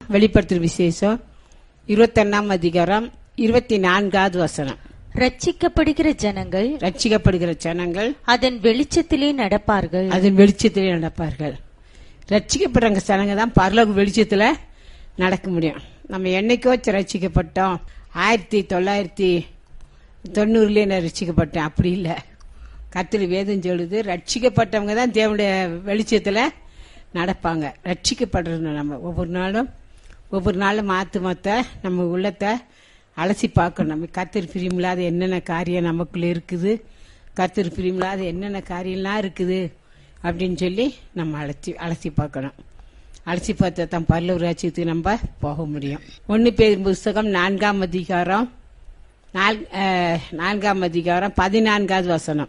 வெளிப்படுத்துற விசேஷம் இருபத்தொன்னாம் அதிகாரம் இருபத்தி நான்காவது வசனம் ரட்சிக்கப்படுகிற ஜனங்கள் ரட்சிக்கப்படுகிற ஜனங்கள் அதன் வெளிச்சத்திலே நடப்பார்கள் அதன் வெளிச்சத்திலே நடப்பார்கள் ரட்சிக்கப்படுற ஜனங்க தான் பரலோக வெளிச்சத்துல நடக்க முடியும் நம்ம என்னைக்கோ ரட்சிக்கப்பட்டோம் ஆயிரத்தி தொள்ளாயிரத்தி தொண்ணூறுலயே நான் ரட்சிக்கப்பட்டேன் அப்படி இல்லை கத்திரி வேதம் சொல்லுது ரட்சிக்கப்பட்டவங்க தான் தேவனுடைய வெளிச்சத்துல நடப்பாங்க ரட்சிக்கப்படுறது நம்ம ஒவ்வொரு நாளும் ஒவ்வொரு நாளும் மாத்து மாத்த நம்ம உள்ளத்தை அலசி பார்க்கணும் நம்ம கத்திரி பிரியமில்லாத என்னென்ன காரியம் நமக்குள்ள இருக்குது கத்திரி பிரியமில்லாத என்னென்ன காரியம்லாம் இருக்குது அப்படின்னு சொல்லி நம்ம அலசி அலசி பார்க்கணும் அலசி பார்த்தா தான் பல்லூர் ராஜ்யத்துக்கு நம்ம போக முடியும் ஒன்று பேர் புஸ்தகம் நான்காம் அதிகாரம் நால் அஹ், நான்காம் அதிகாரம் பதினான்காவது வசனம்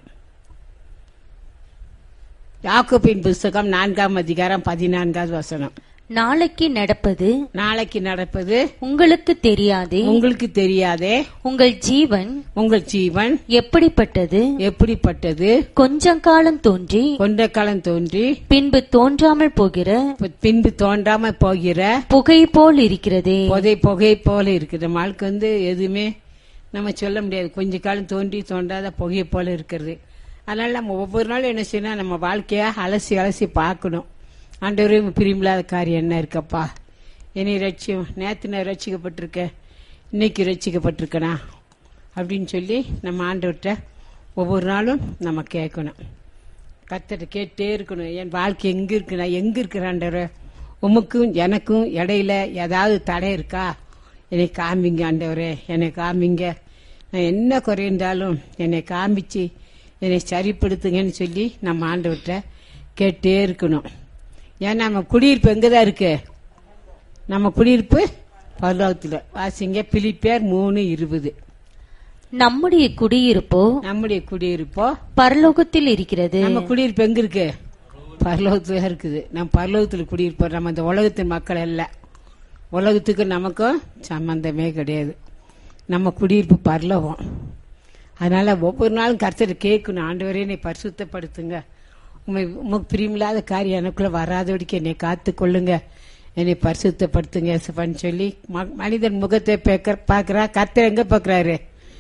யாக்கோபின் புஸ்தகம் நான்காம் அதிகாரம் பதினான்காவது வசனம் நாளைக்கு நடப்பது நாளைக்கு நடப்பது உங்களுக்கு தெரியாதே உங்களுக்கு தெரியாதே உங்கள் ஜீவன் உங்கள் ஜீவன் எப்படிப்பட்டது எப்படிப்பட்டது கொஞ்சம் காலம் தோன்றி கொண்ட காலம் தோன்றி பின்பு தோன்றாமல் போகிற பின்பு தோன்றாம போகிற புகை போல் இருக்கிறதே புகை புகை போல இருக்குது நம்ம ஆளுக்கு வந்து எதுவுமே நம்ம சொல்ல முடியாது கொஞ்ச காலம் தோன்றி தோன்றாத புகை போல இருக்கிறது அதனால நம்ம ஒவ்வொரு நாளும் என்ன செய்யணும் நம்ம வாழ்க்கைய அலசி அலசி பார்க்கணும் ஆண்டவரே பிரியமில்லாத காரியம் என்ன இருக்கப்பா என்னை ரட்சியம் நேற்று நான் ரட்சிக்கப்பட்டிருக்கேன் இன்னைக்கு ரட்சிக்கப்பட்டிருக்கனா அப்படின்னு சொல்லி நம்ம ஆண்டவர்கிட்ட ஒவ்வொரு நாளும் நம்ம கேட்கணும் கத்தட்ட கேட்டே இருக்கணும் என் வாழ்க்கை எங்க இருக்கு நான் எங்க இருக்கிறாண்டவர் உமக்கும் எனக்கும் இடையில ஏதாவது தடை இருக்கா என்னை காமிங்க ஆண்டவரே என்னை காமிங்க நான் என்ன குறைந்தாலும் என்னை காமிச்சு என்னை சரிப்படுத்துங்கன்னு சொல்லி நம்ம ஆண்டவர்கிட்ட கேட்டே இருக்கணும் ஏன்னா நம்ம குடியிருப்பு எங்க தான் இருக்கு நம்ம குடியிருப்பு பரலோகத்தில் வாசிங்க பிலிப்பேர் மூணு இருபது நம்முடைய குடியிருப்போ நம்முடைய குடியிருப்போ பரலோகத்தில் இருக்கிறது நம்ம குடியிருப்பு எங்க இருக்கு பரலோகத்துல இருக்குது நம்ம பரலோகத்துல குடியிருப்போம் நம்ம இந்த உலகத்தின் மக்கள் அல்ல உலகத்துக்கு நமக்கும் சம்பந்தமே கிடையாது நம்ம குடியிருப்பு பரலோகம் அதனால ஒவ்வொரு நாளும் கர்த்தர் கேட்கணும் ஆண்டவரே என்னை பரிசுத்தப்படுத்துங்க உண்மை உமக்கு பிரியமில்லாத காரியம் எனக்குள்ள வராதபடிக்கு என்னை காத்து கொள்ளுங்க என்னை பரிசுத்தப்படுத்துங்க ஏசப்பான்னு சொல்லி ம- மனிதன் முகத்தை பார்க்க- பார்க்கறா கர்த்தர் எங்க பார்க்கறாரு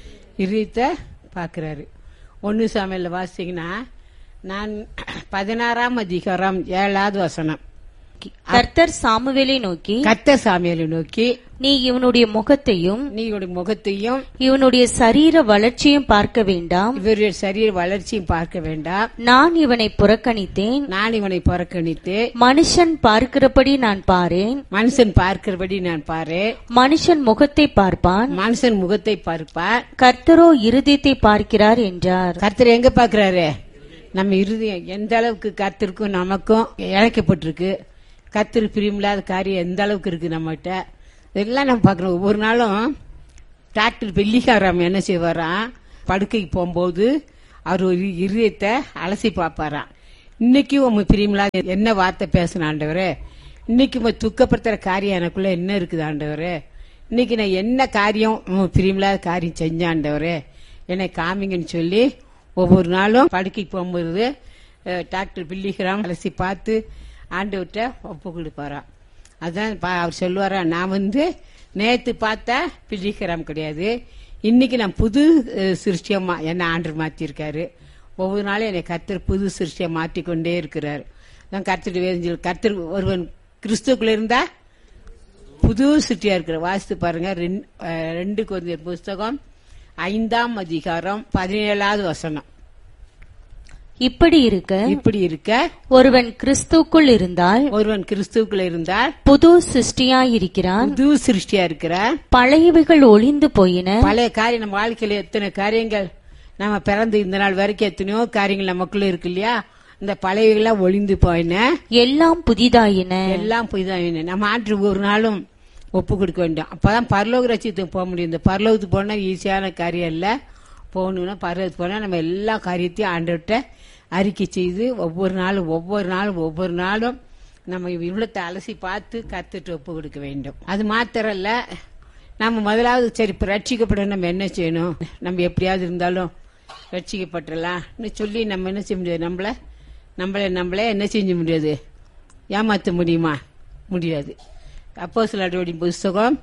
இதயத்தை பார்க்கறாரு ஒன்னு சாமியில் வாசிங்கன்னா நான் பதினாறாம் அதிகாரம் ஏழாவது வசனம் கர்த்தர் சாமுவேலை நோக்கி கத்த சாமியலை நோக்கி நீ இவனுடைய முகத்தையும் நீங்களுடைய முகத்தையும் இவனுடைய சரீர வளர்ச்சியும் பார்க்க வேண்டாம் இவருடைய சரீர வளர்ச்சியும் பார்க்க வேண்டாம் நான் இவனை புறக்கணித்தேன் நான் இவனை புறக்கணித்து மனுஷன் பார்க்கிறபடி நான் பாரேன் மனுஷன் பார்க்கிறபடி நான் பாரு மனுஷன் முகத்தை பார்ப்பான் மனுஷன் முகத்தை பார்ப்பார் கர்த்தரோ இருதயத்தை பார்க்கிறார் என்றார் கர்த்தர் எங்க பாக்குறாரு நம்ம இருதயம் எந்த அளவுக்கு கர்த்தருக்கும் நமக்கும் இழைக்கப்பட்டிருக்கு கர்த்தர் பிரியமில்லாத காரியம் எந்த அளவுக்கு இருக்கு நம்மகிட்ட இதெல்லாம் நம்ம பார்க்கணும் ஒவ்வொரு நாளும் டாக்டர் வெள்ளிக்காராம் என்ன செய்வாராம் படுக்கைக்கு போகும்போது அவர் ஒரு இருதயத்தை அலசி பார்ப்பாராம் இன்னைக்கு உங்க பிரியமில்லாத என்ன வார்த்தை பேசின ஆண்டவரே இன்னைக்கு உங்க துக்கப்படுத்துற காரியம் எனக்குள்ள என்ன இருக்குது ஆண்டவரே இன்னைக்கு நான் என்ன காரியம் உங்க பிரியமில்லாத காரியம் செஞ்ச ஆண்டவரே என்னை காமிங்கன்னு சொல்லி ஒவ்வொரு நாளும் படுக்கைக்கு போகும்போது அஹ், டாக்டர் பில்லிகிராம் அலசி பார்த்து ஆண்டவர்கிட்ட ஒப்பு கொடுப்பாராம் அதான் பா- அவர் சொல்லுவாரா நான் வந்து நேத்து பார்த்த பில்லிகிராம் கிடையாது இன்னைக்கு நான் புது அஹ், சிருஷ்டியமா என்ன ஆண்டு மாத்திருக்காரு ஒவ்வொரு நாளும் என்னை கர்த்தர் புது சிருஷ்டியை மாற்றிக்கொண்டே இருக்கிறார் தான் கர்த்தர் வேதஞ்சல் கர்த்தர் ஒருவன் கிறிஸ்துக்குள்ள இருந்தா புது சிட்டியா இருக்கிற வாசித்து பாருங்க ரெண்- அஹ், ரெண்டு கொஞ்சம் புஸ்தகம் ஐந்தாம் அதிகாரம் பதினேழாவது வசனம் இப்படி இருக்க இப்படி இருக்க ஒருவன் கிறிஸ்துக்குள் இருந்தால் ஒருவன் கிறிஸ்துவுக்குள்ள இருந்தால் புது சிருஷ்டியாயிருக்கிறான் புது சிருஷ்டியா இருக்கிறார் பழையவைகள் ஒளிந்து போயின பழைய காரியம் நம்ம வாழ்க்கையில எத்தனை காரியங்கள் நம்ம பிறந்து இந்த நாள் வரைக்கும் எத்தனையோ காரியங்கள் நமக்குள்ள இருக்கு இல்லையா இந்த பழையவெல்லாம் ஒளிந்து போயின எல்லாம் புதிதாயின எல்லாம் புதிதாக நம்ம ஆற்று ஒரு நாளும் ஒப்பு கொடுக்க வேண்டும் அப்பதான் பரலோக ரட்சியத்துக்கு போக முடியும் இந்த பரலோகத்துக்கு போனா ஈஸியான காரியம் இல்ல போகணும்னா பரலோகத்துக்கு போனா நம்ம எல்லா காரியத்தையும் ஆண்டவர்கிட்ட அறிக்கை செய்து ஒவ்வொரு நாளும் ஒவ்வொரு நாளும் ஒவ்வொரு நாளும் நம்ம இவ்வளத்தை அலசி பார்த்து கத்துட்டு ஒப்பு கொடுக்க வேண்டும் அது மாத்திரம் இல்ல நம்ம முதலாவது சரி இப்ப ரட்சிக்கப்பட நம்ம என்ன செய்யணும் நம்ம எப்படியாவது இருந்தாலும் ரட்சிக்கப்பட்டுடலாம்னு சொல்லி நம்ம என்ன செய்ய முடியாது நம்மள நம்மள நம்மளே என்ன செஞ்ச முடியாது ஏமாத்த முடியுமா முடியாது அப்போ சில புஸ்தகம்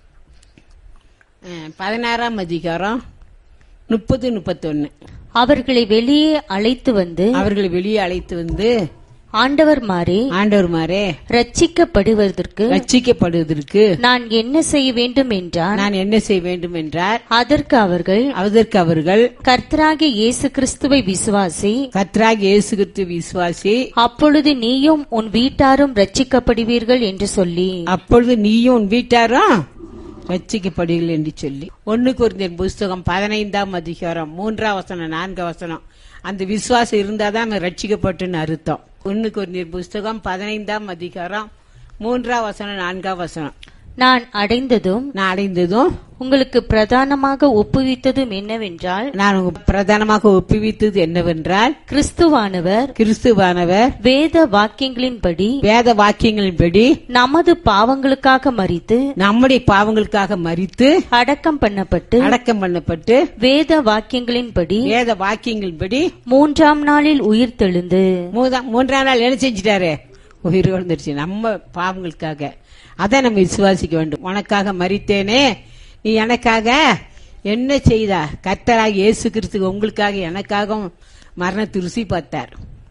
அஹ், பதினாறாம் அதிகாரம் முப்பது முப்பத்தொன்னு அவர்களை வெளியே அழைத்து வந்து அவர்களை வெளியே அழைத்து வந்து ஆண்டவர் மாறே ஆண்டவர் மாரே ரட்சிக்கப்படுவதற்கு ரட்சிக்கப்படுவதற்கு நான் என்ன செய்ய வேண்டும் என்றார் நான் என்ன செய்ய வேண்டும் என்றார் அதற்கு அவர்கள் அதற்கு அவர்கள் கர்த்தராகிய இயேசு கிறிஸ்துவை விசுவாசி கத்ராக் இயேசு கிறிஸ்து விசுவாசி அப்பொழுது நீயும் உன் வீட்டாரும் ரட்சிக்கப்படுவீர்கள் என்று சொல்லி அப்பொழுது நீயும் உன் வீட்டாரும் ரட்சிக்கப்படுவீர்கள் என்று சொல்லி ஒன்னு குருந்தியன் புஸ்தகம் பதினைந்தாம் அதிகாரம் மூன்றாம் வசனம் நான்காம் வசனம் அந்த விசுவாசம் இருந்தாதான் அவன் ரட்சிக்கப்பட்டுன்னு அர்த்தம் ஒன்னு குருந்தியன் புஸ்தகம் பதினைந்தாம் அதிகாரம் மூன்றாம் வசனம் நான்காம் வசனம் நான் அடைந்ததும் நான் அடைந்ததும் உங்களுக்கு பிரதானமாக ஒப்புவித்ததும் என்னவென்றால் நான் உங்க பிரதானமாக ஒப்புவித்தது என்னவென்றால் கிறிஸ்துவானவர் கிறிஸ்துவானவர் வேத வாக்கியங்களின்படி வேத வாக்கியங்களின்படி நமது பாவங்களுக்காக மறித்து நம்முடைய பாவங்களுக்காக மறித்து அடக்கம் பண்ணப்பட்டு அடக்கம் பண்ணப்பட்டு வேத வாக்கியங்களின்படி வேத வாக்கியங்களின்படி மூன்றாம் நாளில் உயிர் தெழுந்து மூதா- மூன்றாம் நாள் என்ன செஞ்சிட்டாரு உயிர் வந்துருச்சு நம்ம பாவங்களுக்காக அதை நம்ம விசுவாசிக்க வேண்டும் உனக்காக மறித்தேனே நீ எனக்காக என்ன செய்தா கர்த்தராக இயேசு கிறிஸ்து உங்களுக்காக எனக்காகவும் மரணத்தை ருசி பார்த்தார்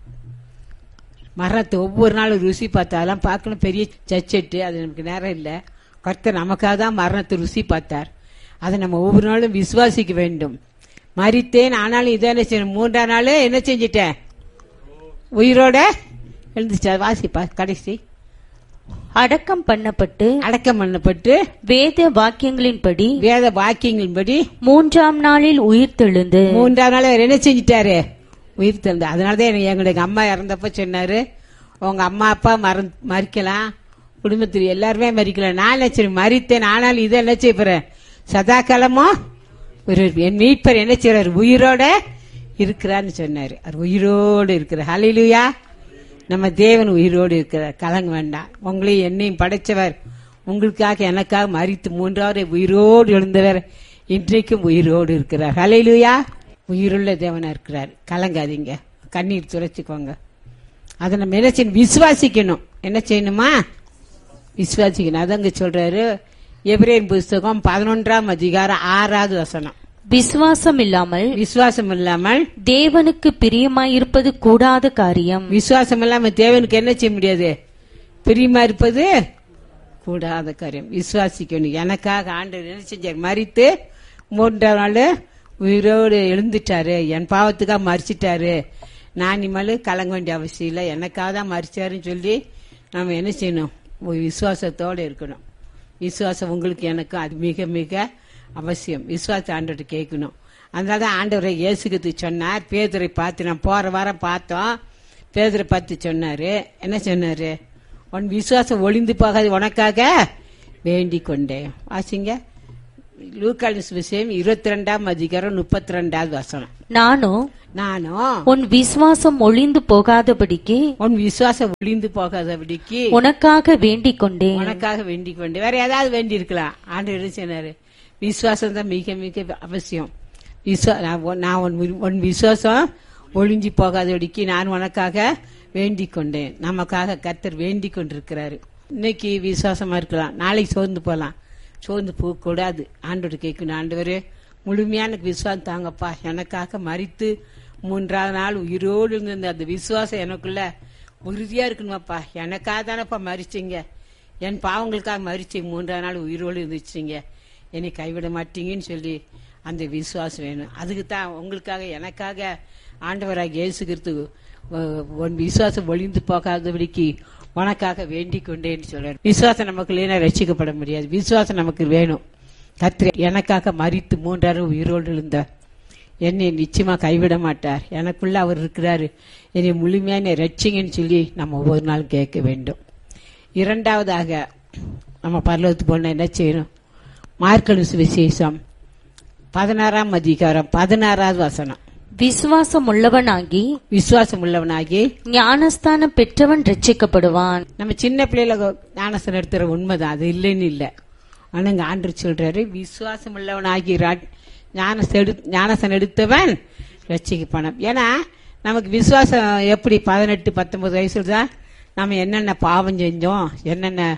மரணத்தை ஒவ்வொரு நாளும் ருசி பார்த்தா அதெல்லாம் பார்க்கணும் பெரிய சச்செட்டு அது நமக்கு நேரம் இல்லை கர்த்தர் நமக்காக தான் மரணத்தை ருசி பார்த்தார் அதை நம்ம ஒவ்வொரு நாளும் விசுவாசிக்க வேண்டும் மறித்தேன் ஆனாலும் இதை என்ன செய்யணும் மூன்றாம் நாள் என்ன செஞ்சிட்டேன் உயிரோட எழுந்துச்சா வாசிப்பா கடைசி அடக்கம் பண்ணப்பட்டு அடக்கம் பண்ணப்பட்டு வேத வாக்கியங்களின்படி வேத வாக்கியங்களின்படி மூன்றாம் நாளில் உயிர் தெழுந்து மூன்றாம் நாள் அவர் என்ன செஞ்சிட்டாரு உயிர் தந்து அதனாலதான் எனக்கு எங்களுக்கு அம்மா இறந்தப்ப சொன்னாரு உங்க அம்மா அப்பா மறந் மறிக்கலாம் குடும்பத்தில் எல்லாருமே மறிக்கலாம் நான் என்ன சரி மறித்தேன் ஆனாலும் இதை என்ன செய்ய போறேன் சதா காலமும் ஒரு என் மீட்பர் என்ன செய்யறாரு உயிரோட இருக்கிறான்னு சொன்னாரு அவர் உயிரோடு இருக்கிறார் ஹalleluya நம்ம தேவன் உயிரோடு இருக்கிறார் கலங்க வேண்டாம் உங்களையும் என்னையும் படைச்சவர் உங்களுக்காக எனக்காக மறித்து மூன்றாவது உயிரோடு எழுந்தவர் இன்றைக்கும் உயிரோடு இருக்கிறார் ஹalleluya உயிருள்ள தேவனா இருக்கிறார் கலங்காதீங்க கண்ணீர் துடைச்சுக்கோங்க அதை நம்ம என்ன செய்யணும் விசுவாசிக்கணும் என்ன செய்யணுமா விசுவாசிக்கணும் அதங்க சொல்றாரு எபிரேன் புஸ்தகம் பதினொன்றாம் அதிகாரம் ஆறாவது வசனம் விசுவாசம் இல்லாமல் விசுவாசம் இல்லாமல் தேவனுக்கு பிரியமாயிருப்பது கூடாத காரியம் விசுவாசம் இல்லாம தேவனுக்கு என்ன செய்ய முடியாது பிரியமா இருப்பது கூடாத காரியம் விசுவாசிக்கணும் எனக்காக ஆண்டவர் என்ன செஞ்சார் மறித்து மூன்றாம் நாள் உயிரோடு எழுந்துட்டாரு என் பாவத்துக்காக மறிச்சிட்டாரு நான் இனிமேல் கலங்க வேண்டிய அவசியம் இல்லை எனக்காக தான் மறிச்சாருன்னு சொல்லி நம்ம என்ன செய்யணும் ஒரு விசுவாசத்தோடு இருக்கணும் விசுவாசம் உங்களுக்கு எனக்கும் அது மிக மிக அவசியம் விசுவாச ஆண்டவர்கிட்ட கேட்கணும் அதனால தான் ஆண்டவரை இயேசுக்கு சொன்னார் பேதுரை பார்த்து நான் போற வாரம் பார்த்தோம் பேதுரை பார்த்து சொன்னாரு என்ன சொன்னாரு உன் விசுவாசம் ஒளிந்து போகாது உனக்காக வேண்டிக் கொண்டேன் வாசிங்க லூக்கால் விஷயம் இருபத்தி ரெண்டாம் அதிகாரம் முப்பத்தி ரெண்டாவது வசனம் நானும் நானும் உன் விசுவாசம் ஒளிந்து போகாதபடிக்கு உன் விசுவாசம் ஒளிந்து போகாதபடிக்கு உனக்காக வேண்டிக் கொண்டேன் உனக்காக வேண்டிக் கொண்டு வேற ஏதாவது வேண்டி இருக்கலாம் ஆண்டு என்ன சொன்னாரு விசுவாசம் தான் மிக மிக அவசியம் விசுவா நான் உன்- நான் உன் வி- உன் விசுவாசம் ஒளிஞ்சி போகாதபடிக்கு நான் உனக்காக வேண்டிக் கொண்டேன் நமக்காக கர்த்தர் வேண்டிக் கொண்டிருக்கிறாரு இன்னைக்கு விசுவாசமா இருக்கலாம் நாளைக்கு சோர்ந்து போலாம் சோர்ந்து போக கூடாது ஆண்டோட கேட்கணும் ஆண்டவரே முழுமையான விசுவாசம் தாங்கப்பா எனக்காக மறித்து மூன்றாவது நாள் உயிரோடு இருந்த அந்த விசுவாசம் எனக்குள்ள உறுதியா இருக்கணுமாப்பா எனக்காக தானப்பா மறிச்சீங்க என் பாவங்களுக்காக மறிச்சீங்க மூன்றாவது நாள் உயிரோடு இருந்துச்சுங்க என்னை கைவிட மாட்டீங்கன்னு சொல்லி அந்த விசுவாசம் வேணும் அதுக்கு தான் உங்களுக்காக எனக்காக ஆண்டவராக இயேசு கிறிஸ்து உ- உன் விசுவாசம் ஒளிந்து போகாதபடிக்கு உனக்காக வேண்டிக் கொண்டேன்னு சொல்றாரு விசுவாசம் நமக்கு இல்லைன்னா ரட்சிக்கப்பட முடியாது விசுவாசம் நமக்கு வேணும் கத்திர எனக்காக மறித்து மூன்றாறு உயிரோடு இருந்தார் என்னை நிச்சயமா கைவிட மாட்டார் எனக்குள்ள அவர் இருக்கிறாரு என்னை முழுமையான ரட்சிங்கன்னு சொல்லி நம்ம ஒவ்வொரு நாள் கேட்க வேண்டும் இரண்டாவதாக நம்ம பரலோகத்துக்கு போனா என்ன செய்யணும் மார்க்கனு சுவிசேஷம் பதினாறாம் அதிகாரம் பதினாறாவது வசனம் விசுவாசம் உள்ளவனாகி விசுவாசம் உள்ளவனாகி ஞானஸ்தானம் பெற்றவன் ரட்சிக்கப்படுவான் நம்ம சின்ன பிள்ளைல ஞானசனம் எடுத்துற உண்மைதான் அது இல்லைன்னு இல்லை ஆனா இங்க ஆண்டு சொல்றாரு விசுவாசம் உள்ளவனாகி ரா- ஞானசம் எடு ஞானசனம் எடுத்தவன் ரட்சிக்கப்பானான் ஏன்னா நமக்கு விசுவாசம் எப்படி பதினெட்டு பத்தொன்பது வயசுல தான் நம்ம என்னென்ன பாவம் செஞ்சோம் என்னென்ன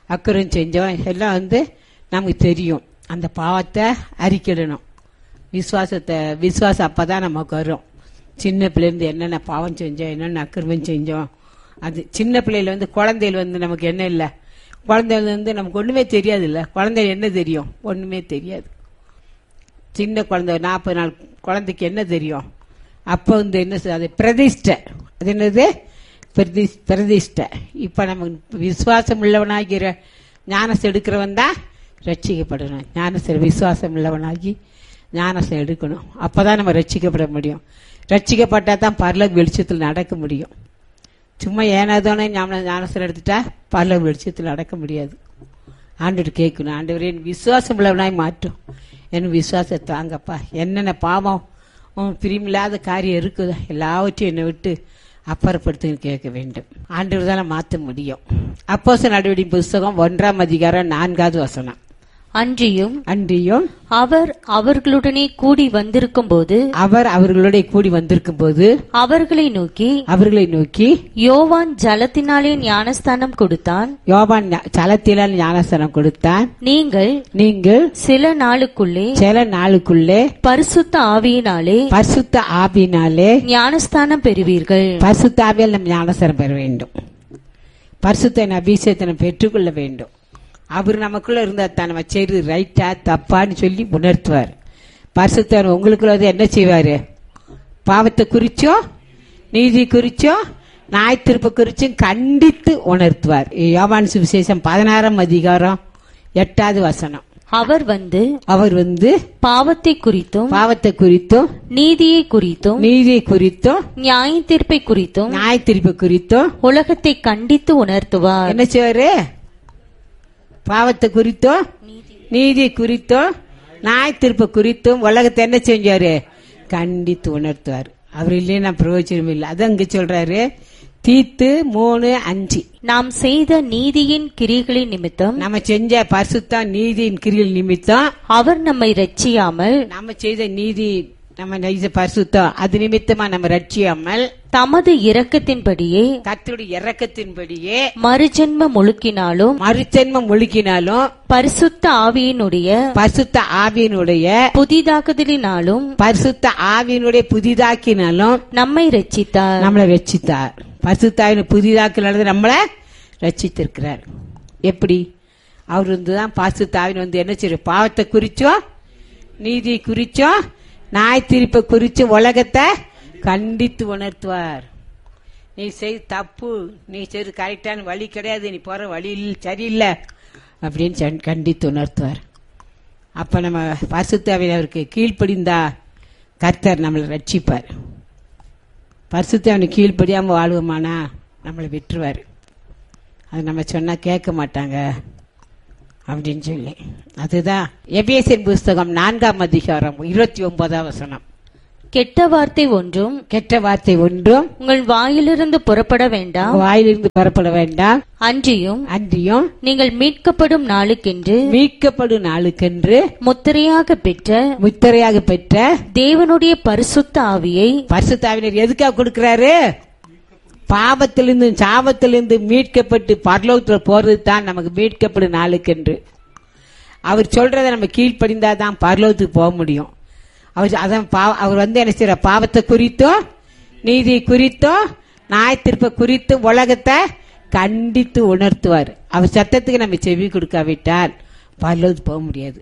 அக்கறம் செஞ்சோம் எல்லாம் வந்து நமக்கு தெரியும் அந்த பாவத்தை அறிக்கிடணும் விசுவாசத்தை விசுவாசம் அப்பதான் நமக்கு வரும் சின்ன பிள்ளைலேருந்து என்னென்ன பாவம் செஞ்சோம் என்னென்ன அக்கிரமம் செஞ்சோம் அது சின்ன பிள்ளையில வந்து குழந்தைகள் வந்து நமக்கு என்ன இல்லை குழந்தைகள் வந்து நமக்கு ஒண்ணுமே தெரியாது இல்ல குழந்தை என்ன தெரியும் ஒண்ணுமே தெரியாது சின்ன குழந்தை நாற்பது நாள் குழந்தைக்கு என்ன தெரியும் அப்போ வந்து என்ன சொல்~ அது பிரதிஷ்டை அது என்னது பிரதி- பிரதிஷ்டை இப்ப நம்ம விசுவாசம் உள்ளவனாகிற ஞானசம் எடுக்கிறவன் தான் ரட்சிக்கப்படணும் ஞானசம் விசுவாசம் உள்ளவனாகி ஞானசம் எடுக்கணும் அப்பதான் நம்ம ரட்சிக்கப்பட முடியும் ரட்சிக்கப்பட்டா தான் பரலோக வெளிச்சத்தில் நடக்க முடியும் சும்மா ஏனாதானே ஞான ஞானசனம் எடுத்துட்டா பரலோக வெளிச்சத்தில் நடக்க முடியாது ஆண்டவர் கேட்கணும் ஆண்டவரே என் விசுவாசம் உள்ளவனாய் மாற்றும் என் விசுவாசத்தை தாங்கப்பா என்னென்ன பாவம் உன் பிரியமில்லாத காரியம் இருக்குதோ எல்லாவற்றையும் என்னை விட்டு அப்புறப்படுத்துன்னு கேட்க வேண்டும் ஆண்டவர் தானே மாற்ற முடியும் அப்போஸ் நடவடிக்கை புஸ்தகம் ஒன்றாம் அதிகாரம் நான்காவது வசனம் அன்றியும் அன்றியும் அவர் அவர்களுடனே கூடி வந்திருக்கும்போது அவர் அவர்களோட கூடி வந்திருக்கும் போது அவர்களை நோக்கி அவர்களை நோக்கி யோவான் ஜலத்தினாலே ஞானஸ்தானம் கொடுத்தான் யோபான் ஞா- சலத்திலால் ஞானஸ்தானம் கொடுத்தான் நீங்கள் நீங்கள் சில நாளுக்குள்ளே சில நாளுக்குள்ளே பரிசுத்த ஆவியினாலே பரிசுத்த ஆவினாலே ஞானஸ்தானம் பெறுவீர்கள் பரிசுத்த ஆவியால் நம் ஞானசரம் பெற வேண்டும் பரிசுத்த அபிஷேகத்தை நம்ம பெற்றுக்கொள்ள வேண்டும் அவர் நமக்குள்ள இருந்தா தான் நம்ம செய்யறது ரைட்டா தப்பான்னு சொல்லி உணர்த்துவார் பரிசுத்தர் உங்களுக்குள்ள வந்து என்ன செய்வாரு பாவத்தை குறிச்சோ நீதி குறிச்சோ நாய் திருப்ப குறிச்சும் கண்டித்து உணர்த்துவார் யோவான் சுவிசேஷம் பதினாறாம் அதிகாரம் எட்டாவது வசனம் அவர் வந்து அவர் வந்து பாவத்தை குறித்தும் பாவத்தை குறித்தும் நீதியை குறித்தும் நீதியை குறித்தும் நியாய தீர்ப்பை குறித்தும் நாய் திருப்ப குறித்தும் உலகத்தை கண்டித்து உணர்த்துவார் என்ன செய்வாரு பாவத்தை குறித்தும் நீதி குறித்தும் நாய் திருப்ப குறித்தும் உலகத்தை என்ன செஞ்சாரு கண்டித்து உணர்த்துவார் அவர் இல்லையே நான் பிரயோஜனம் இல்லை அது அங்க சொல்றாரு தீத்து மூணு அஞ்சு நாம் செய்த நீதியின் கிரிகளின் நிமித்தம் நம்ம செஞ்ச பரிசுத்தம் நீதியின் கிரியில் நிமித்தம் அவர் நம்மை ரட்சியாமல் நம்ம செய்த நீதி நம்ம செய்த பரிசுத்தம் அது நிமித்தமா நம்ம ரட்சியாமல் தமது இரக்கத்தின்படியே கர்த்தருடைய இறக்கத்தின்படியே மறுஜென்ம முழுக்கினாலும் மறுஜென்மம் ஒழுக்கினாலும் பரிசுத்த ஆவியினுடைய பரிசுத்த ஆவியினுடைய புதிதாக்குதலினாலும் பரிசுத்த ஆவியினுடைய புதிதாக்கினாலும் நம்மை ரட்சித்தார் நம்மளை ரட்சித்தார் பரிசுத்தாவின் புதிதாக்கினால நம்மளை ரட்சித்திருக்கிறார் எப்படி அவர் வந்து தான் பரிசுத்தாவின் வந்து என்ன செய்யும் பாவத்தை குறிச்சோ நீதி குறிச்சோ நாய் திருப்ப குறிச்சு உலகத்தை கண்டித்து உணர்த்துவார் நீ செய் தப்பு நீ செய்து கரெக்டான வழி கிடையாது நீ போற வழி இல்ல- சரியில்லை அப்படின்னு சொன்- கண்டித்து உணர்த்துவார் அப்ப நம்ம பரிசுத்தாவினருக்கு கீழ்ப்படிந்தா கர்த்தர் நம்மளை ரட்சிப்பார் பரிசுத்தவனுக்கு கீழ்ப்படியாம வாழ்வோமானா நம்மளை விட்டுருவார் அது நம்ம சொன்னா கேட்க மாட்டாங்க அப்படின்னு சொல்லி அதுதான் எபிஎஸ்என் புஸ்தகம் நான்காம் அதிகாரம் இருபத்தி ஒன்பதாம் வசனம் கெட்ட வார்த்தை ஒன்றும் கெட்ட வார்த்தை ஒன்றும் உங்கள் வாயிலிருந்து புறப்பட வேண்டாம் வாயிலிருந்து பெறப்பட வேண்டாம் அன்றியும் அன்றியும் நீங்கள் மீட்கப்படும் நாளுக்கென்று மீட்கப்படும் நாளுக்கென்று முத்திரையாக பெற்ற முத்திரையாக பெற்ற தேவனுடைய பரிசுத்த ஆவியை பரிசுத்தாவினர் எதுக்காக கொடுக்கிறாரு பாவத்திலிருந்து சாபத்திலிருந்து மீட்கப்பட்டு பரலோகத்துல போறது தான் நமக்கு மீட்கப்படும் நாளுக்கென்று அவர் சொல்றதை நம்ம கீழ்ப்படிந்தாதான் பரலோகத்துக்கு போக முடியும் அவர் அதான் பாவ- அவர் வந்து என்ன செய்யற பாவத்தை குறித்தும் நீதி குறித்தும் நாய் திருப்ப குறித்தும் உலகத்தை கண்டித்து உணர்த்துவார் அவர் சத்தத்துக்கு நம்ம செவி கொடுக்காவிட்டால் பரலோகத்துக்கு போக முடியாது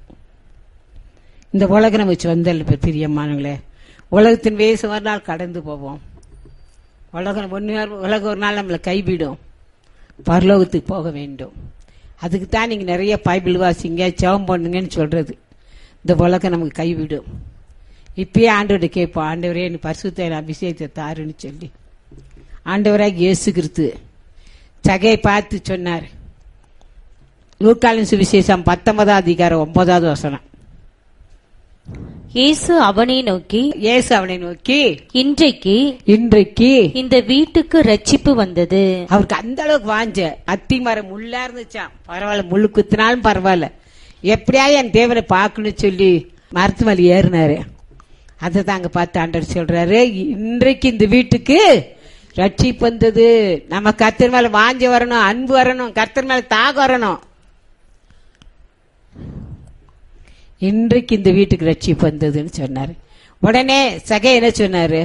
இந்த உலகம் நம்ம சொந்தல் பிரியமானங்களே உலகத்தின் வேசம் ஒரு நாள் கடந்து போவோம் உலகம் ஒன்று உலகம் ஒரு நாள் நம்மளை கைவிடும் பரலோகத்துக்கு போக வேண்டும் அதுக்கு தான் நீங்கள் நிறைய பைபிள் வாசிங்க ஜெபம் பண்ணுங்கன்னு சொல்றது இந்த உலகம் நமக்கு கைவிடும் இப்பயே ஆண்டவர்கிட்ட கேட்போம் ஆண்டவரே எனக்கு பரிசுத்த அபிஷேகத்தை தாருன்னு சொல்லி ஆண்டவராக இயேசு கிறிஸ்து சகையை பார்த்து சொன்னார் லூக்காலின் சுவிசேஷம் பத்தொன்பதாம் அதிகாரம் ஒன்பதாவது வசனம் இயேசு அவனை நோக்கி இயேசு அவனை நோக்கி இன்றைக்கு இன்றைக்கு இந்த வீட்டுக்கு ரட்சிப்பு வந்தது அவருக்கு அந்த அளவுக்கு வாஞ்ச அத்தி மரம் முள்ளா இருந்துச்சாம் பரவாயில்ல முள்ளு குத்தினாலும் பரவாயில்ல எப்படியா என் தேவனை பார்க்கணும்னு சொல்லி மரத்து மேல ஏறினாரு அதை தாங்க பார்த்து ஆண்டவர் சொல்றாரு இன்றைக்கு இந்த வீட்டுக்கு ரட்சிப்பு வந்தது நம்ம கர்த்தர் மேல வாஞ்சி வரணும் அன்பு வரணும் கர்த்தர் மேல தாக வரணும் இன்றைக்கு இந்த வீட்டுக்கு ரட்சிப்பு வந்ததுன்னு சொன்னாரு உடனே சகை என்ன சொன்னாரு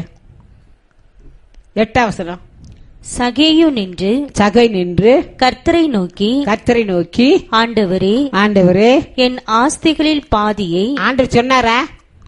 எட்டாம் வசனம் சகேயு நின்று சகை நின்று கர்த்தரை நோக்கி கர்த்தரை நோக்கி ஆண்டவரே ஆண்டவரே என் ஆஸ்திகளில் பாதியை ஆண்டவர் சொன்னாரா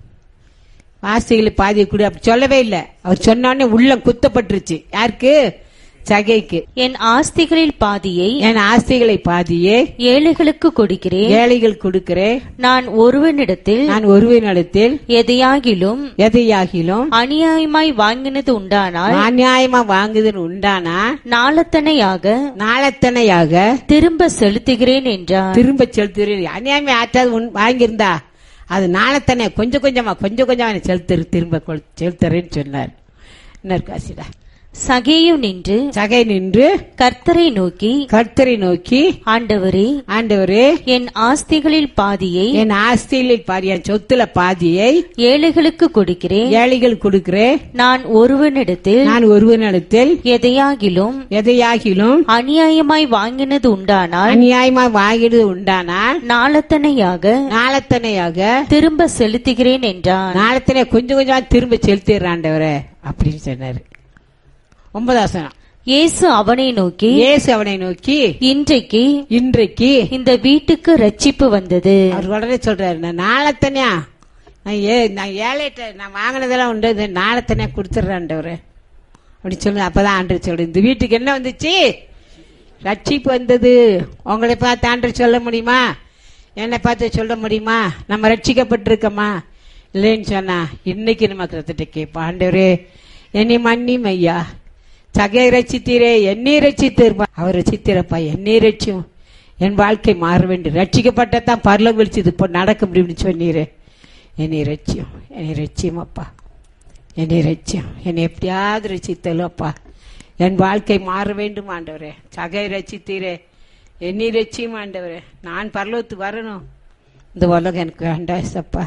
வாசிகளை பாதியை கொடு அப்படி சொல்லவே இல்லை அவர் சொன்ன உடனே உள்ளம் குத்தப்பட்டுருச்சு யாருக்கு சகைக்கு என் ஆஸ்திகளில் பாதியை என் ஆஸ்திகளை பாதியே ஏழைகளுக்கு கொடுக்கிறேன் ஏழைகள் கொடுக்கிறேன் நான் ஒருவனிடத்தில் நான் ஒருவனிடத்தில் எதையாகிலும் எதையாகிலும் அநியாயமாய் வாங்கினது உண்டானால் அநியாயமா வாங்குதுன்னு உண்டானா நாளத்தனையாக நாளத்தனையாக திரும்ப செலுத்துகிறேன் என்றார் திரும்ப செலுத்துறேன் அநியாயமே ஆற்றாது உன் வாங்கியிருந்தா அது நாளத்தனை கொஞ்சம் கொஞ்சமா கொஞ்சம் கொஞ்சமா செலுத்து திரும்ப கொள்- செலுத்துறேன்னு சொன்னார் என்ன காசிடா சகேயு நின்று சகை நின்று கர்த்தரை நோக்கி கர்த்தரை நோக்கி ஆண்டவரே ஆண்டவரே என் ஆஸ்திகளில் பாதியை என் ஆஸ்தியில் பாதி என் சொத்துல பாதியை ஏழைகளுக்கு கொடுக்கிறேன் ஏழைகள் கொடுக்கிறேன் நான் ஒருவனிடத்தில் நான் ஒருவனிடத்தில் எதையாகிலும் எதையாகிலும் அநியாயமாய் வாங்கினது உண்டானால் அநியாயமா வாங்கிடுது உண்டானால் நாளத்தனையாக நாளத்தனையாக திரும்ப செலுத்துகிறேன் என்றான் நாளத்தனை கொஞ்சம் கொஞ்சமா திரும்ப செலுத்திடுறாண்டவரே அப்படின்னு சொன்னாரு ஒன்பதாசனம் இயேசு அவனை நோக்கி இயேசு அவனை நோக்கி இன்றைக்கு இன்றைக்கு இந்த வீட்டுக்கு ரட்சிப்பு வந்தது அவர் உடனே சொல்றாரு நான் நாளத்தனையா நான் ஏ நான் ஏழைட்ட நான் வாங்கினதெல்லாம் உண்டு இந்த நாளத்தனையா கொடுத்துட்றாண்டவரு அப்படி சொல்லு அப்பதான் ஆண்டு சொல்லு இந்த வீட்டுக்கு என்ன வந்துச்சு ரட்சிப்பு வந்தது உங்களை பார்த்து ஆண்டு சொல்ல முடியுமா என்னை பார்த்து சொல்ல முடியுமா நம்ம ரட்சிக்கப்பட்டிருக்கோமா இல்லைன்னு சொன்னா இன்னைக்கு நம்ம கிரத்திட்ட கேட்போம் ஆண்டவரே என்னை மன்னியும் ஐயா சகையை ரசித்தீரே என்னை ரசித்தீர்ப்பா அவர் ரசித்தீரப்பா என்னை ரட்சியும் என் வாழ்க்கை மாற வேண்டும் ரட்சிக்கப்பட்டதான் பரல விழிச்சு இது இப்போ நடக்க முடியும்னு சொன்னீரே என்னை ரட்சியம் என்னை ரட்சியம் அப்பா என்னை ரட்சியம் என்னை எப்படியாவது ரசித்தலும் அப்பா என் வாழ்க்கை மாற வேண்டும் ஆண்டவரே சகை ரசித்தீரே என்னை ரட்சியம் ஆண்டவரே நான் பரலோத்து வரணும் இந்த உலகம் எனக்கு வேண்டாம் சப்பா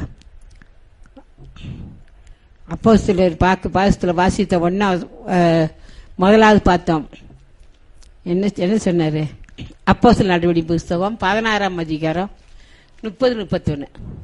அப்போ சிலர் பார்க்க பாசத்தில் வாசித்த ஒன்னா முதலாவது பார்த்தோம் என்ன என்ன சொன்னாரு அப்போ சில நடவடி புஸ்தகம் பதினாறாம் அதிகாரம் முப்பது முப்பத்தொன்னு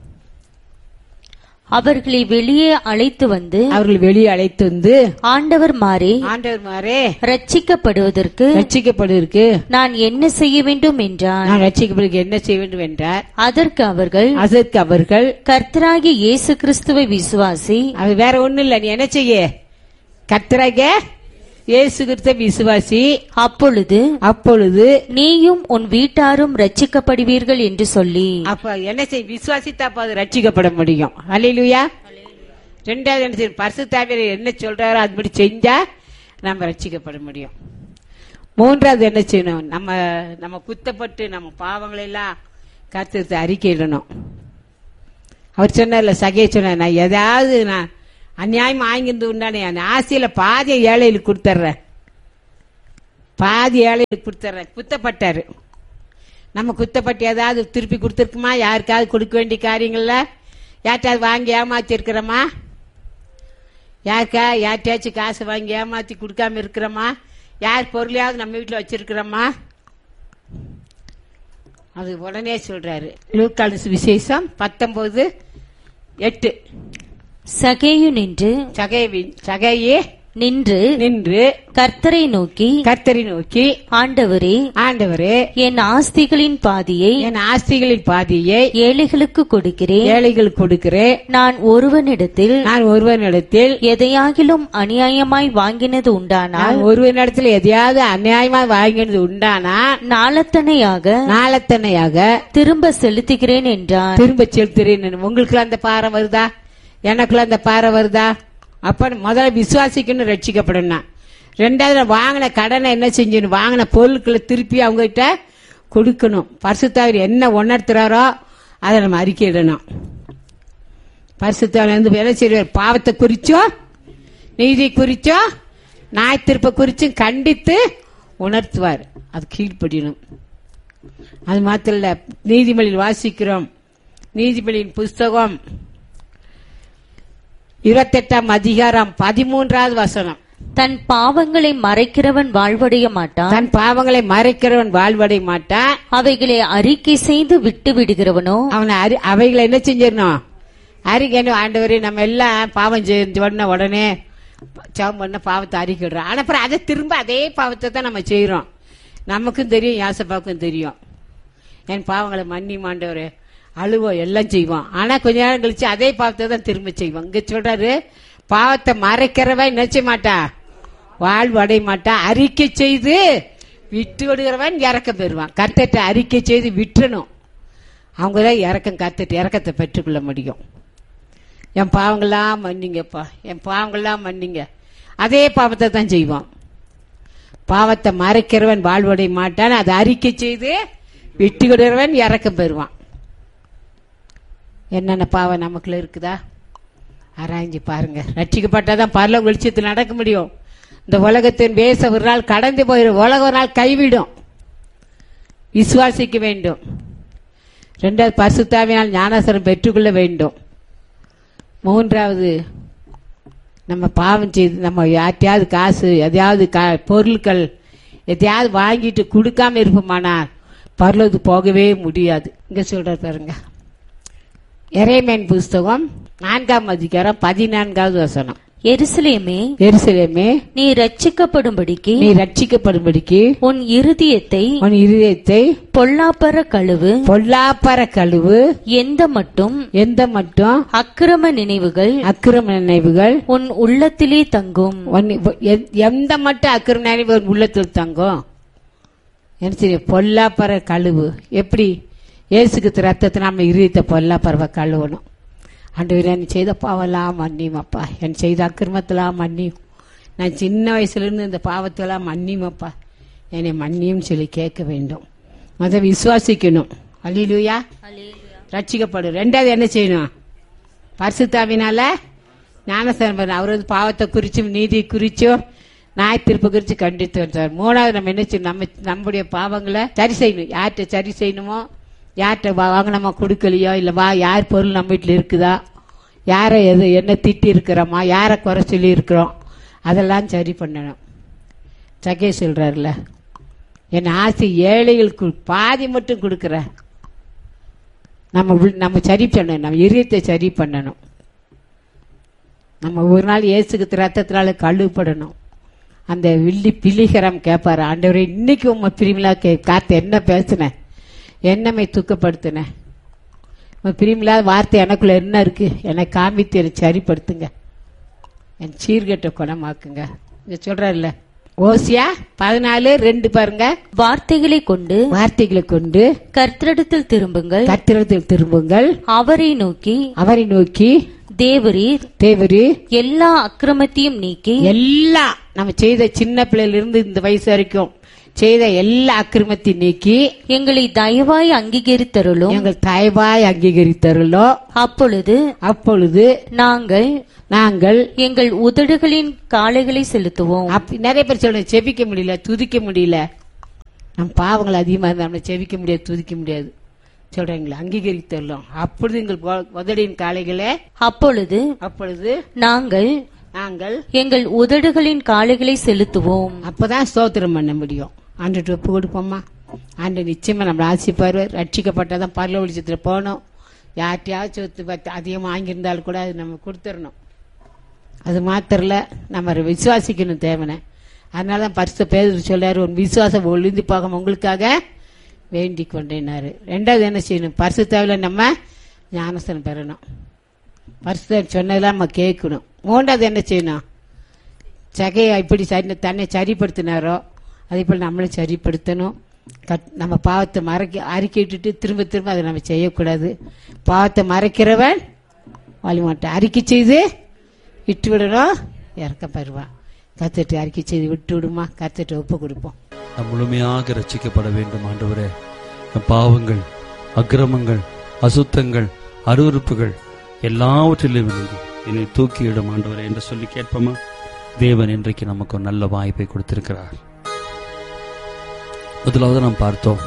அவர்களை வெளியே அழைத்து வந்து அவர்கள் வெளியே அழைத்து வந்து ஆண்டவர் மாறி ஆண்டவர் மாறே ரட்சிக்கப்படுவதற்கு ரட்சிக்கப்படுவதற்கு நான் என்ன செய்ய வேண்டும் என்றான் நான் ரட்சிக்கப்படுவதற்கு என்ன செய்ய வேண்டும் என்றார் அதற்கு அவர்கள் அதற்கு அவர்கள் கர்த்தராகிய இயேசு கிறிஸ்துவை விசுவாசி அது வேற ஒண்ணும் இல்ல நீ என்ன செய்ய கர்த்தராக இயேசு கிறிஸ்த விசுவாசி அப்பொழுது அப்பொழுது நீயும் உன் வீட்டாரும் ரட்சிக்கப்படுவீர்கள் என்று சொல்லி அப்ப என்ன செய் விசுவாசித்தா அப்ப அது ரட்சிக்கப்பட முடியும் அல்லையா ரெண்டாவது என்ன செய்யும் பரிசுத்தாவியர் என்ன சொல்றாரோ அதுபடி செஞ்சா நம்ம ரட்சிக்கப்பட முடியும் மூன்றாவது என்ன செய்யணும் நம்ம நம்ம குத்தப்பட்டு நம்ம பாவங்களை எல்லாம் கருத்து அறிக்கையிடணும் அவர் சொன்னார்ல சகையை சொன்னார் நான் ஏதாவது நான் அநியாயம் வாங்கிருந்து உண்டானே அந்த ஆசையில பாதியை ஏழைகளுக்கு கொடுத்துட்றேன் பாதி ஏழைகளுக்கு கொடுத்துட்றேன் குத்தப்பட்டாரு நம்ம குத்தப்பட்டு ஏதாவது திருப்பி கொடுத்துருக்குமா யாருக்காவது கொடுக்க வேண்டிய காரியங்கள்ல யார்ட்டாவது வாங்கி ஏமாத்திருக்கிறோமா யாருக்கா யார்ட்டாச்சும் காசு வாங்கி ஏமாத்தி கொடுக்காம இருக்கிறோமா யார் பொருளையாவது நம்ம வீட்டில் வச்சிருக்கிறோமா அது உடனே சொல்றாரு லூக்காலு விசேஷம் பத்தொன்பது எட்டு சகேயு நின்று சகைவின் சகையே நின்று நின்று கர்த்தரை நோக்கி கர்த்தரை நோக்கி ஆண்டவரே ஆண்டவரே என் ஆஸ்திகளின் பாதியை என் ஆஸ்திகளின் பாதியை ஏழைகளுக்கு கொடுக்கிறேன் ஏழைகள் கொடுக்கிறேன் நான் ஒருவனிடத்தில் நான் ஒருவனிடத்தில் எதையாகிலும் அநியாயமாய் வாங்கினது உண்டானால் நான் ஒருவனிடத்தில் எதையாவது அநியாயமா வாங்கினது உண்டானா நாளத்தனையாக நாளத்தனையாக திரும்ப செலுத்துகிறேன் என்றான் திரும்ப செலுத்துறேன் உங்களுக்குள்ள அந்த பாறை வருதா எனக்குள்ள அந்த பாறை வருதா அப்ப முதல்ல விசுவாசிக்கணும் ரட்சிக்கப்படணும் ரெண்டாவது நான் வாங்கின கடனை என்ன செஞ்சணும் வாங்கின பொருட்களை திருப்பி அவங்க கிட்ட கொடுக்கணும் பரிசுத்தாவர் என்ன உணர்த்துறாரோ அதை நம்ம அறிக்கையிடணும் பரிசுத்தாவர் வந்து வேலை செய்வார் பாவத்தை குறிச்சோ நீதி குறிச்சோ நாய் திருப்ப குறிச்சும் கண்டித்து உணர்த்துவார் அது கீழ்ப்படியணும் அது மாத்திரம் இல்ல நீதிமொழியில் வாசிக்கிறோம் நீதிபதியின் புஸ்தகம் இருபத்தெட்டாம் அதிகாரம் பதிமூன்றாவது வசனம் தன் பாவங்களை மறைக்கிறவன் வாழ்வடைய மாட்டான் தன் பாவங்களை மறைக்கிறவன் வாழ்வடை மாட்டான் அவைகளை அறிக்கை செய்து விட்டு விடுகிறவனோ அவனை அறி அவைகளை என்ன செஞ்சிடணும் அறிக்கணும் ஆண்டவரே நம்ம எல்லாம் பாவம் செஞ்ச உடனே உடனே ஜெபம் பண்ண பாவத்தை அறிக்கிடுறோம் ஆனா அப்புறம் அதை திரும்ப அதே பாவத்தை தான் நம்ம செய்யறோம் நமக்கும் தெரியும் யாசப்பாவுக்கும் தெரியும் என் பாவங்களை மன்னி மாண்டவரே அழுவோம் எல்லாம் செய்வோம் ஆனா கொஞ்ச நேரம் கழிச்சு அதே பாவத்தை தான் திரும்ப செய்வோம் இங்க சொல்றாரு பாவத்தை மறைக்கிறவன் என்ன செய்ய மாட்டா வாழ்வு அடைய மாட்டா அறிக்கை செய்து விட்டு விடுகிறவன் இறக்க பெறுவான் கர்த்தத்தை அறிக்கை செய்து விட்டுறணும் அவங்க தான் இறக்கம் கத்துட்டு இறக்கத்தை பெற்றுக்கொள்ள முடியும் என் பாவங்கள்லாம் மன்னிங்கப்பா என் பாவங்கள்லாம் மன்னிங்க அதே பாவத்தை தான் செய்வோம் பாவத்தை மறைக்கிறவன் வாழ்வடைய மாட்டான் அதை அறிக்கை செய்து விட்டு விடுறவன் இறக்கம் பெறுவான் என்னென்ன பாவம் நமக்குள்ள இருக்குதா ஆராய்ஞ்சு பாருங்க ரட்சிக்கப்பட்டாதான் பரல வெளிச்சத்தில் நடக்க முடியும் இந்த உலகத்தின் வேச ஒரு நாள் கடந்து போயிடும் உலகம் ஒரு நாள் கைவிடும் விசுவாசிக்க வேண்டும் ரெண்டாவது பரிசுத்தாவினால் ஞானாசரம் பெற்றுக்கொள்ள வேண்டும் மூன்றாவது நம்ம பாவம் செய்து நம்ம யார்ட்டையாவது காசு எதையாவது கா- பொருட்கள் எதையாவது வாங்கிட்டு கொடுக்காம இருப்போமானால் பரலோது போகவே முடியாது இங்க சொல்ற பாருங்க இறைமேன் புஸ்தகம் நான்காம் அதிகாரம் பதினான்காவது வசனம் எருசலேமே எருசலேமே நீ ரட்சிக்கப்படும்படிக்கு நீ ரட்சிக்கப்படும்படிக்கு உன் இருதயத்தை உன் இருதயத்தை பொல்லாப்பர கழுவு பொல்லாப்பர கழுவு எந்த மட்டும் எந்த மட்டும் அக்கிரம நினைவுகள் அக்கிரம நினைவுகள் உன் உள்ளத்திலே தங்கும் ஒன்னு- எ- எந்த மட்டும் அக்கிரம நினைவு உன் உள்ளத்தில் தங்கும் என்ன சரி பொல்லாப்பற கழுவு எப்படி இயேசுக்கு ரத்தத்தை நம்ம இருதயத்தை பொல்லாப்பறவை கழுவணும் ஆண்டவரே நீ செய்த பாவெல்லாம் மன்னியுமப்பா என் செய்த அக்கிரமத்தெல்லாம் மன்னியும் நான் சின்ன வயசுலேருந்து இந்த பாவத்தெல்லாம் மன்னியுமப்பா என்னை மன்னியும் சொல்லி கேட்க வேண்டும் அதை விசுவாசிக்கணும் அல்லிலுயா ரட்சிக்கப்படும் ரெண்டாவது என்ன செய்யணும் பரிசுத்தாவினால ஞானஸ்தானம் பண்ண அவர் வந்து பாவத்தை குறிச்சும் நீதி குறிச்சும் நாய் திருப்ப குறிச்சு கண்டித்து வந்தார் மூணாவது நம்ம என்ன செய்யணும் நம்ம நம்முடைய பாவங்களை சரி செய்யணும் யார்கிட்ட சரி செய்யணுமோ யார்கிட்ட வா- வாங்கினோமா கொடுக்கலையோ இல்லை வா யார் பொருள் நம்ம வீட்டில் இருக்குதா யாரை எது என்ன திட்டி இருக்கிறோமா யாரை குறை சொல்லி இருக்கிறோம் அதெல்லாம் சரி பண்ணணும் சகே சொல்றாருல என் ஆசை ஏழைகளுக்கு பாதி மட்டும் கொடுக்குறேன் நம்ம உள்- நம்ம சரி பண்ணணும் நம்ம இதயத்தை சரி பண்ணணும் நம்ம ஒரு நாள் இயேசுக்கு ரத்தத்தினால கழுவுப்படணும் அந்த வில்லி பிலிகரம் கேட்பாரு ஆண்டவரே இன்னைக்கு உங்க பிரிமிலா கே காத்து என்ன பேசுனேன் என்னமை துக்கப்படுத்தினேன் உங்க பிரிமிலாத வார்த்தை எனக்குள்ள என்ன இருக்கு என்னை காமித்து என்னை சரிப்படுத்துங்க என் சீர்கெட்ட குணமாக்குங்க இங்க சொல்றாருல்ல ஓசியா பதினாலு ரெண்டு பாருங்க வார்த்தைகளை கொண்டு வார்த்தைகளை கொண்டு கர்த்தரிடத்தில் திரும்புங்கள் கத்திரத்தில் திரும்புங்கள் அவரை நோக்கி அவரை நோக்கி தேவரீர் தேவரு எல்லா அக்கிரமத்தையும் நீக்கி எல்லாம் நம்ம செய்த சின்ன பிள்ளையில இருந்து இந்த வயசு வரைக்கும் செய்த எல்லா அக்கிரமத்தை நீக்கி எங்களை தயவாய் அங்கீகரித்தருளும் எங்கள் தயவாய் அங்கீகரித்தருளோ அப்பொழுது அப்பொழுது நாங்கள் நாங்கள் எங்கள் உதடுகளின் காளைகளை செலுத்துவோம் அப்ப நிறைய பேர் சொல்றேன் செபிக்க முடியல துதிக்க முடியல நம் பாவங்கள் அதிகமா இருந்தா நம்மளை செபிக்க முடியாது துதிக்க முடியாது சொல்றீங்களா அங்கீகரித்தரலாம் அப்பொழுது எங்கள் உ- உதடின் காளைகளே அப்பொழுது அப்பொழுது நாங்கள் நாங்கள் எங்கள் உதடுகளின் காளைகளை செலுத்துவோம் அப்பதான் ஸ்தோத்திரம் பண்ண முடியும் ஆண்டு ஒப்பு கொடுப்போமா ஆண்டு நிச்சயமா நம்மளை ஆசிப்பாரு ரட்சிக்கப்பட்டாதான் பரல வெளிச்சத்துல போகணும் யார்கிட்டயாச்சும் சொத்து பத்து அதிகமாக வாங்கியிருந்தாலும் கூட அது நம்ம கொடுத்துடணும் அது மாத்திரல நம்ம அதை விசுவாசிக்கணும் தேவனை அதனால தான் பரிசு பேர் சொல்றாரு உன் விசுவாசம் ஒளிந்து போகாம உங்களுக்காக வேண்டிக் கொண்டேனாரு ரெண்டாவது என்ன செய்யணும் பரிசு தேவையில நம்ம ஞானஸ்தனம் பெறணும் பரிசு சொன்னதெல்லாம் நம்ம கேட்கணும் மூன்றாவது என்ன செய்யணும் சகையை இப்படி சரி தன்னை சரிப்படுத்தினாரோ அதே போல் நம்மளும் சரிப்படுத்தணும் கட் நம்ம பாவத்தை மறைக்க அறிக்கை விட்டுட்டு திரும்ப திரும்ப அதை நம்ம செய்யக்கூடாது பாவத்தை மறைக்கிறவன் வழிமாட்டை அறிக்கை செய்து விட்டு விடணும் இறக்க பெறுவான் கத்துட்டு அறிக்கை செய்து விட்டு விடுமா கத்துட்டு ஒப்பு கொடுப்போம் நாம் முழுமையாக ரட்சிக்கப்பட வேண்டும் ஆண்டவரே என் பாவங்கள் அக்கிரமங்கள் அசுத்தங்கள் அருவருப்புகள் எல்லாவற்றிலும் இருந்து என்னை தூக்கியிடும் ஆண்டவரே என்று சொல்லி கேட்போமா தேவன் இன்றைக்கு நமக்கு ஒரு நல்ல வாய்ப்பை கொடுத்திருக்கிறார் முதலாவது நாம் பார்த்தோம்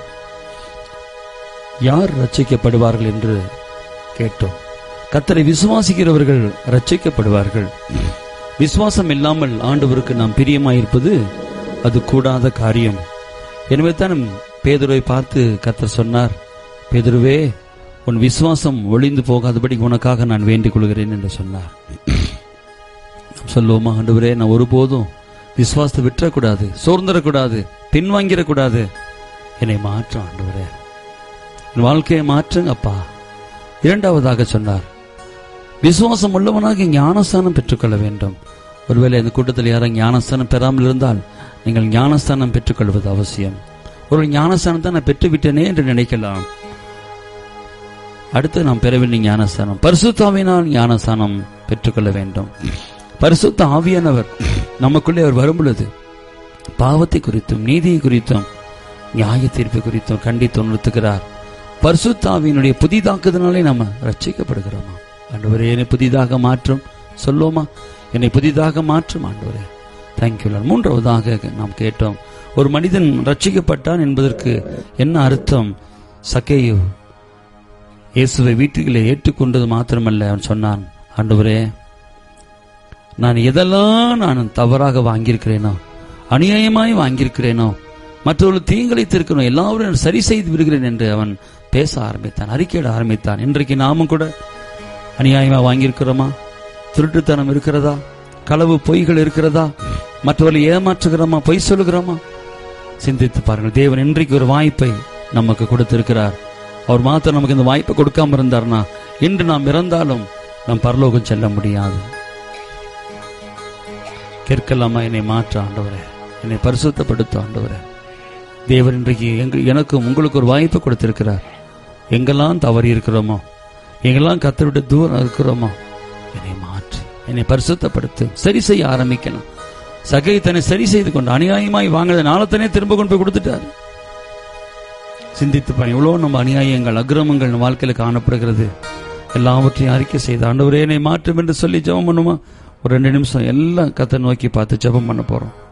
யார் ரட்சிக்கப்படுவார்கள் என்று கேட்டோம் கத்தரை விசுவாசிக்கிறவர்கள் ரட்சிக்கப்படுவார்கள் விசுவாசம் இல்லாமல் ஆண்டவருக்கு நாம் பிரியமாயிருப்பது அது கூடாத காரியம் எனவே தான் பேதுருவை பார்த்து கர்த்தர் சொன்னார் பேதுருவே உன் விசுவாசம் ஒளிந்து போகாதபடி உனக்காக நான் வேண்டிக் கொள்கிறேன் என்று சொன்னார் நாம் சொல்லுவோமா ஆண்டவரே நான் ஒருபோதும் விசுவாசத்தை விட்டுறக்கூடாது சோர்ந்துடக்கூடாது பின்வாங்கிடக்கூடாது என்னை மாற்றும் ஆண்டவரே என் வாழ்க்கையை மாற்றுங்க அப்பா இரண்டாவதாக சொன்னார் விசுவாசம் உள்ளவனாக ஞானஸ்தானம் பெற்றுக்கொள்ள வேண்டும் ஒருவேளை இந்த கூட்டத்தில் யாரும் ஞானஸ்தானம் பெறாமல் இருந்தால் நீங்கள் ஞானஸ்தானம் பெற்றுக்கொள்வது அவசியம் ஒரு ஞானஸ்தானத்தை நான் பெற்றுவிட்டேனே என்று நினைக்கலாம் அடுத்து நாம் பெற வேண்டிய ஞானஸ்தானம் பரிசுத்தாவினால் ஞானஸ்தானம் பெற்றுக்கொள்ள வேண்டும் பரிசுத்த ஆவியானவர் நமக்குள்ளே அவர் வரும் பொழுது பாவத்தை குறித்தும் நீதியை குறித்தும் நியாய தீர்ப்பு குறித்தும் கண்டித்து உணர்த்துகிறார் பரிசுத்தாவியினுடைய புதிதாக்குதனாலே நம்ம ரட்சிக்கப்படுகிறோமா ஆண்டவரே என்னை புதிதாக மாற்றும் சொல்லுவோமா என்னை புதிதாக மாற்றும் ஆண்டவரே தேங்க்யூ மூன்றாவதாக நாம் கேட்டோம் ஒரு மனிதன் ரட்சிக்கப்பட்டான் என்பதற்கு என்ன அர்த்தம் சக்கேயு இயேசுவை வீட்டுகளை ஏற்றுக்கொண்டது மாத்திரமல்ல அவன் சொன்னான் ஆண்டவரே நான் எதெல்லாம் நான் தவறாக வாங்கியிருக்கிறேனோ அநியாயமாய் வாங்கியிருக்கிறேனோ மற்றவர்கள் தீங்கிழைத்திருக்கணும் எல்லாவரும் நான் சரி செய்து விடுகிறேன் என்று அவன் பேச ஆரம்பித்தான் அறிக்கையிட ஆரம்பித்தான் இன்றைக்கு நாமும் கூட அநியாயமா வாங்கியிருக்கிறோமா திருட்டுத்தனம் இருக்கிறதா களவு பொய்கள் இருக்கிறதா மற்றவர்களை ஏமாற்றுகிறோமா பொய் சொல்லுகிறோமா சிந்தித்து பாருங்கள் தேவன் இன்றைக்கு ஒரு வாய்ப்பை நமக்கு கொடுத்திருக்கிறார் அவர் மாத்திரம் நமக்கு இந்த வாய்ப்பை கொடுக்காம இருந்தார்னா இன்று நாம் இறந்தாலும் நாம் பரலோகம் செல்ல முடியாது கேட்கலாமா என்னை மாற்ற ஆண்டவரே என்னை பரிசுத்தப்படுத்த ஆண்டவரே தேவன் இன்றைக்கு எங்க எனக்கும் உங்களுக்கு ஒரு வாய்ப்பை கொடுத்திருக்கிறார் எங்கெல்லாம் தவறி இருக்கிறோமோ எங்கெல்லாம் கத்தர் தூரம் இருக்கிறோமோ என்னை மாற்று என்னை பரிசுத்தப்படுத்து சரி செய்ய ஆரம்பிக்கணும் சகை தன்னை சரி செய்து கொண்டு அநியாயமாய் வாங்கின நாளத்தனே திரும்ப கொண்டு போய் கொடுத்துட்டாரு சிந்தித்து பாருங்க எவ்வளவு நம்ம அநியாயங்கள் அக்கிரமங்கள் நம்ம வாழ்க்கையில காணப்படுகிறது எல்லாவற்றையும் அறிக்கை செய்து ஆண்டவரே என்னை மாற்றும் என்று சொல்லி ஜெபம் பண்ணுமா ஒரு ரெண்டு நிமிஷம் எல்லாம் கத்தை நோக்கி பார்த்து ஜெபம் பண்ண போறோம்